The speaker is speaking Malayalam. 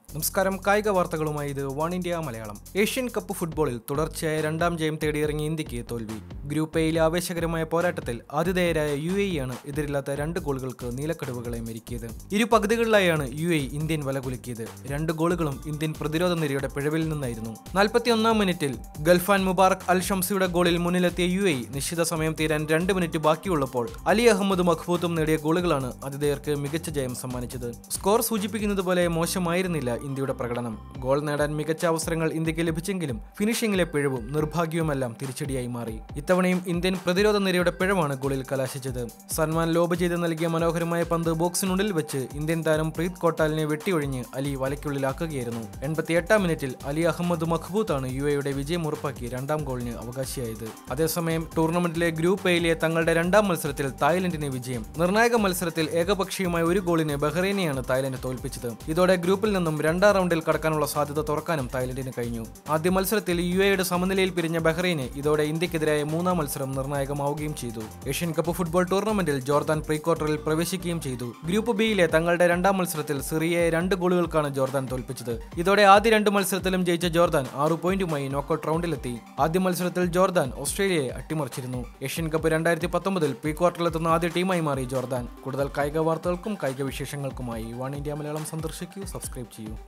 നമസ്കാരം കായിക വാർത്തകളുമായി ഇത് one India Malayalam Asian cup ഫുട്ബോളിൽ തുടർച്ചയായ രണ്ടാം ജയം തേടിയിറങ്ങിയ ഇന്ത്യക്ക് തോൽവി ഗ്രൂപ്പ് എയിലെ ആവേശകരമായ പോരാട്ടത്തിൽ ആതിഥേയരായ യു എ ആണ് എതിരില്ലാത്ത രണ്ട് ഗോളുകൾക്ക് നീലക്കടുവകളെ മെരുക്കിയത് ഇരു പകുതികളിലായാണ് യു എ ഇന്ത്യൻ വല കുലുക്കിയത് രണ്ട് ഗോളുകളും ഇന്ത്യൻ പ്രതിരോധ നിരയുടെ പിഴവിൽ നിന്നായിരുന്നു നാൽപ്പത്തിയൊന്നാം മിനിറ്റിൽ ഗൾഫാൻ മുബാറക് അൽ ഷംസിയുടെ ഗോളിൽ മുന്നിലെത്തിയ യു എ നിശ്ചിത സമയം തീരാൻ രണ്ട് മിനിറ്റ് ബാക്കിയുള്ളപ്പോൾ അലി അഹമ്മദ് മഖ്ബൂത്തും നേടിയ ഗോളുകളാണ് ആതിഥേയർക്ക് മികച്ച ജയം സമ്മാനിച്ചത് സ്കോർ സൂചിപ്പിക്കുന്നത് പോലെ മോശമായിരുന്നില്ല ഇന്ത്യയുടെ പ്രകടനം ഗോൾ നേടാൻ മികച്ച അവസരങ്ങൾ ഇന്ത്യക്ക് ലഭിച്ചെങ്കിലും ഫിനിഷിംഗിലെ പിഴവും നിർഭാഗ്യവുമെല്ലാം തിരിച്ചടിയായി മാറി ഇത്തവണയും ഇന്ത്യൻ പ്രതിരോധ നിരയുടെ പിഴവാണ് ഗോളിൽ കലാശിച്ചത് സൽമാൻ ലോബ് ചെയ്ത് നൽകിയ മനോഹരമായ പന്ത് ബോക്സിനുള്ളിൽ വെച്ച് ഇന്ത്യൻ താരം പ്രീത് കോട്ടാലിനെ വെട്ടിയൊഴിഞ്ഞ് അലി വലയ്ക്കുള്ളിലാക്കുകയായിരുന്നു എൺപത്തിയെട്ടാം മിനിറ്റിൽ അലി അഹമ്മദ് മഖ്ബൂത്താണ് യു എയുടെ വിജയം ഉറപ്പാക്കി രണ്ടാം ഗോളിന് അവകാശിയായത് അതേസമയം ടൂർണമെന്റിലെ ഗ്രൂപ്പ് എയിലെ തങ്ങളുടെ രണ്ടാം മത്സരത്തിൽ തായ്ലൻഡിന് വിജയം നിർണായക മത്സരത്തിൽ ഏകപക്ഷീയമായ ഒരു ഗോളിന് ബഹ്റൈനെയാണ് തായ്ലൻഡ് തോൽപ്പിച്ചത് ഇതോടെ ഗ്രൂപ്പിൽ നിന്നും രണ്ടാം റൗണ്ടിൽ കടക്കാനുള്ള സാധ്യത തുറക്കാനും തായ്ലൻഡിന് കഴിഞ്ഞു ആദ്യ മത്സരത്തിൽ യു എയുടെ സമനിലയിൽ പിരിഞ്ഞ ബഹ്റൈന് ഇതോടെ ഇന്ത്യക്കെതിരായ മൂന്നാം മത്സരം നിർണായകമാവുകയും ചെയ്തു ഏഷ്യൻ കപ്പ് ഫുട്ബോൾ ടൂർണമെന്റിൽ ജോർദാൻ പ്രീ ക്വാർട്ടറിൽ പ്രവേശിക്കുകയും ചെയ്തു ഗ്രൂപ്പ് ബിയിലെ തങ്ങളുടെ രണ്ടാം മത്സരത്തിൽ സിറിയയെ രണ്ട് ഗോളുകൾക്കാണ് ജോർദാൻ തോൽപ്പിച്ചത് ഇതോടെ ആദ്യ രണ്ട് മത്സരത്തിലും ജയിച്ച ജോർദാൻ ആറു പോയിന്റുമായി നോക്കൌട്ട് റൗണ്ടിലെത്തി ആദ്യ മത്സരത്തിൽ ജോർദാൻ ഓസ്ട്രേലിയയെ അട്ടിമറിച്ചിരുന്നു ഏഷ്യൻ കപ്പ് രണ്ടായിരത്തി പത്തൊമ്പതിൽ പ്രീ ക്വാർട്ടറിലെത്തുന്ന ആദ്യ ടീമായി മാറി ജോർദാൻ കൂടുതൽ കായിക വാർത്തകൾക്കും കായിക വിശേഷങ്ങൾക്കുമായി വൺ ഇന്ത്യ മലയാളം സന്ദർശിക്കൂ സബ്സ്ക്രൈബ് ചെയ്യൂ